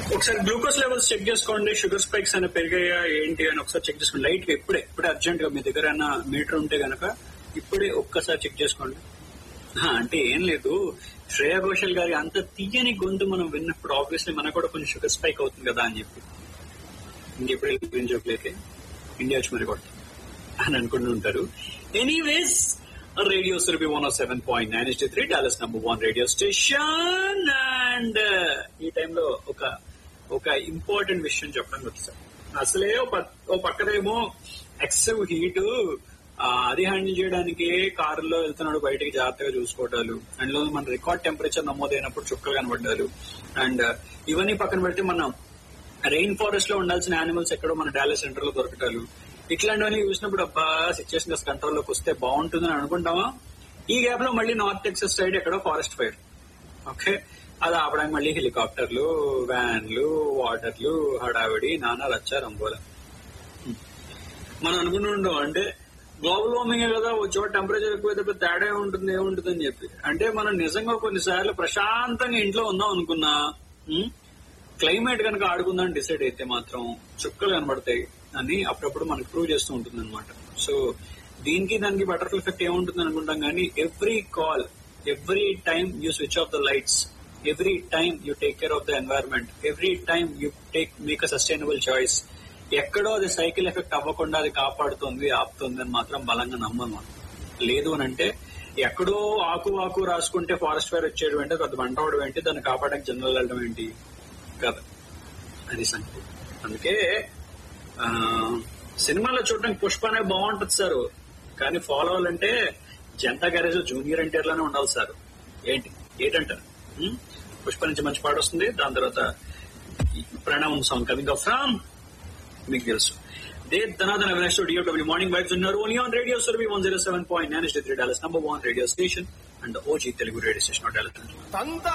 ఒకసారి glucose levels check చేసుకోండి sugar spikes అని పెరిగాయా ఏంటి అని ఒకసారి చెక్ చేసుకోండి లైట్ గా ఇప్పుడే ఇప్పుడే అర్జెంట్ గా మీ దగ్గర ఏమైనా మీటర్ ఉంటే గనక ఇప్పుడే ఒక్కసారి చెక్ చేసుకోండి ఆ, అంటే ఏం లేదు శ్రేయా ఘోషల్ గారి అంత తీయని గొంతు మనం విన్నప్పుడు ఆబ్వియస్లీ మనకు కూడా కొంచెం షుగర్ స్పైక్ అవుతుంది కదా అని చెప్పి ఇంకెప్పుడు వెళ్ళిపోయిన జోకులైతే ఇండియా వచ్చి మరి కొడతాం అని అనుకుంటూ ఉంటారు anyways radio Surabhi one seven point nine ఎస్టీ three Dallas number one radio station and ఈ టైంలో ఒక ఒక ఇంపార్టెంట్ విషయం చెప్పడానికి వచ్చాను అసలే ఓ పక్- ఓ పక్కనేమో ఎక్సెవ్ హీట్ అది హ్యాండిల్ చేయడానికి కారులో వెళ్తున్నాడు బయటికి జాగ్రత్తగా చూసుకోవటాలు అందులో మన రికార్డ్ టెంపరేచర్ నమోదైనప్పుడు చుక్కలు కనబడ్డారు అండ్ ఇవన్నీ పక్కన పెడితే మనం రెయిన్ ఫారెస్ట్ లో ఉండాల్సిన యానిమల్స్ ఎక్కడో మన డాలస్ సెంటర్ లో దొరకటాలు ఇట్లాంటివన్నీ చూసినప్పుడు అబ్బా సిచ్యువేషన్ కంట్రోల్ లోకి వస్తే బాగుంటుందని అనుకుంటామా ఈ గ్యాప్ లో మళ్ళీ నార్త్ టెక్సస్ సైడ్ ఎక్కడో ఫారెస్ట్ ఫైర్ ఓకే అది ఆపడానికి మళ్ళీ హెలికాప్టర్లు వ్యాన్లు వాటర్లు హడావిడి నానా రచ్చా రంబోలా మనం అనుకుంటుంటాం అంటే గ్లోబల్ వార్మింగ్ కదా వచ్చే టెంపరేచర్ ఎక్కువైతే పెద్ద తేడా ఉంటుంది ఏముంటుంది అని చెప్పి అంటే మనం నిజంగా కొన్నిసార్లు ప్రశాంతంగా ఇంట్లో ఉందాం అనుకున్నా ఉమ్, క్లైమేట్ కనుక ఆడుకుందాం డిసైడ్ అయితే మాత్రం చుక్కలు కనబడతాయి అని అప్పుడప్పుడు మనకు ప్రూవ్ చేస్తూ ఉంటుంది అనమాట సో దీనికి దానికి బటర్ఫ్లై ఎఫెక్ట్ ఏముంటుంది అనుకుంటాం కానీ every call every time you switch off the lights every time you take care of the environment every time you take make a sustainable choice ఎక్కడో అది సైకిల్ ఎఫెక్ట్ అవ్వకుండా అది కాపాడుతుంది ఆపుతుంది అని మాత్రం బలంగా నమ్మను మనం. లేదు అని అంటే ఎక్కడో ఆకు ఆకు రాసుకుంటే ఫారెస్ట్ ఫైర్ వచ్చేయడం ఏంటి పెద్ద వంట అవడం ఏంటి దాన్ని కాపాడడానికి జనరల్ వెళ్ళడం ఏంటి కదా అది సంగతి అందుకే ఆ, సినిమాలో చూడడానికి పుష్ప అనేది బాగుంటది సార్ కానీ ఫాలో అవ్వాలంటే జనతా గ్యారేజ్ జూనియర్ ఎన్టీఆర్ లోనే ఉండాలి సార్ ఏంటి ఏంటంటారు ఉం? పుష్ప నుంచి మంచి పాట వస్తుంది దాని తర్వాత ఈ ప్రణవం సాంగ్ కమింగ్ ఫ్రమ్ మీకు తెలుసు దే ధనాధన అవినాష్ డిఓడబ్ల్యూ మార్నింగ్ వైబ్స్ ఉన్నారు ఓన్లీ ఆన్ రేడియో సర్వీ one zero seven point nine three Dallas number one radio station and OG Telugu radio station Dallas తందా